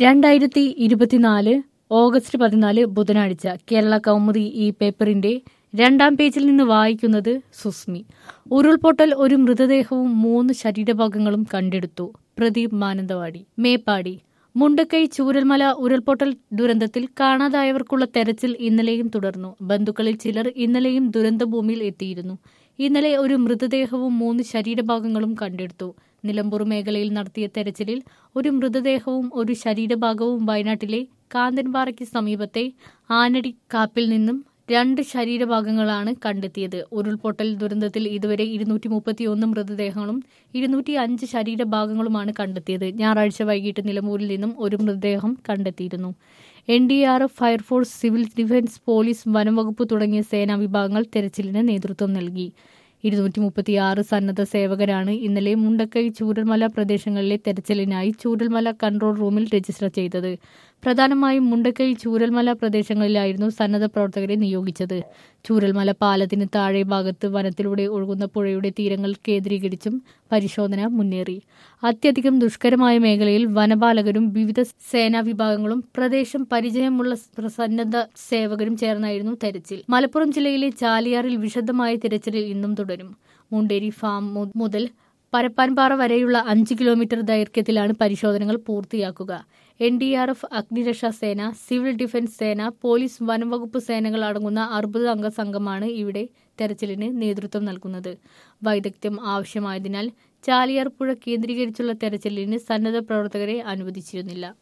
രണ്ടായിരത്തി ഇരുപത്തിനാല് ഓഗസ്റ്റ് പതിനാല് ബുധനാഴ്ച കേരള കൗമുദി ഈ പേപ്പറിന്റെ രണ്ടാം പേജിൽ നിന്ന് വായിക്കുന്നത് സുസ്മി ഉരുൾപൊട്ടൽ ഒരു മൃതദേഹവും മൂന്ന് ശരീരഭാഗങ്ങളും കണ്ടെടുത്തു പ്രദീപ് മാനന്തവാടി മേപ്പാടി മുണ്ടക്കൈ ചൂരൽമല ഉരുൾപൊട്ടൽ ദുരന്തത്തിൽ കാണാതായവർക്കുള്ള തെരച്ചിൽ ഇന്നലെയും തുടർന്നു ബന്ധുക്കളിൽ ചിലർ ഇന്നലെയും ദുരന്തഭൂമിയിൽ എത്തിയിരുന്നു ഇന്നലെ ഒരു മൃതദേഹവും മൂന്ന് ശരീരഭാഗങ്ങളും കണ്ടെടുത്തു നിലമ്പൂർ മേഖലയിൽ നടത്തിയ തെരച്ചിലിൽ ഒരു മൃതദേഹവും ഒരു ശരീരഭാഗവും വയനാട്ടിലെ കാന്തൻപാറയ്ക്ക് സമീപത്തെ ആനടി കാപ്പിൽ നിന്നും രണ്ട് ശരീരഭാഗങ്ങളാണ് കണ്ടെത്തിയത് ഉരുൾപൊട്ടൽ ദുരന്തത്തിൽ ഇതുവരെ ഇരുന്നൂറ്റി മുപ്പത്തിയൊന്ന് മൃതദേഹങ്ങളും ഇരുന്നൂറ്റി അഞ്ച് ശരീരഭാഗങ്ങളുമാണ് കണ്ടെത്തിയത് ഞായറാഴ്ച വൈകിട്ട് നിലമ്പൂരിൽ നിന്നും ഒരു മൃതദേഹം കണ്ടെത്തിയിരുന്നു N D R F fire force civil defence police വനംവകുപ്പ് തുടങ്ങിയ സേനാ വിഭാഗങ്ങൾ തെരച്ചിലിന് നേതൃത്വം നൽകി ഇരുന്നൂറ്റി മുപ്പത്തിയാറ് സന്നദ്ധ സേവകരാണ് ഇന്നലെ മുണ്ടക്കൈ ചൂരൽമല പ്രദേശങ്ങളിലെ തെരച്ചിലിനായി ചൂരൽമല കൺട്രോൾ റൂമിൽ രജിസ്റ്റർ ചെയ്തത് പ്രധാനമായും മുണ്ടക്കൈ ചൂരൽമല പ്രദേശങ്ങളിലായിരുന്നു സന്നദ്ധ പ്രവർത്തകരെ നിയോഗിച്ചത് ചൂരൽമല പാലത്തിന് താഴെ ഭാഗത്ത് വനത്തിലൂടെ ഒഴുകുന്ന പുഴയുടെ തീരങ്ങൾ കേന്ദ്രീകരിച്ചും പരിശോധന മുന്നേറി അത്യധികം ദുഷ്കരമായ മേഖലയിൽ വനപാലകരും വിവിധ സേനാ വിഭാഗങ്ങളും പ്രദേശം പരിചയമുള്ള സന്നദ്ധ സേവകരും ചേർന്നായിരുന്നു തെരച്ചിൽ മലപ്പുറം ജില്ലയിലെ ചാലിയാറിൽ വിശദമായ തിരച്ചിലിൽ ഇന്നും തുടരും മുണ്ടേരി ഫാം മുതൽ പരപ്പാൻപാറ വരെയുള്ള അഞ്ച് കിലോമീറ്റർ ദൈർഘ്യത്തിലാണ് പരിശോധനകൾ പൂർത്തിയാക്കുക എൻ ഡി ആർ എഫ് അഗ്നിരക്ഷാ സേന സിവിൽ ഡിഫൻസ് സേന പോലീസ് വനംവകുപ്പ് സേനകൾ അടങ്ങുന്ന അറുപത് അംഗ സംഘമാണ് ഇവിടെ തെരച്ചിലിന് നേതൃത്വം നൽകുന്നത് വൈദഗ്ധ്യം ആവശ്യമായതിനാൽ ചാലിയാർ പുഴ കേന്ദ്രീകരിച്ചുള്ള തെരച്ചിലിന് സന്നദ്ധ പ്രവർത്തകരെ അനുവദിച്ചിരുന്നില്ല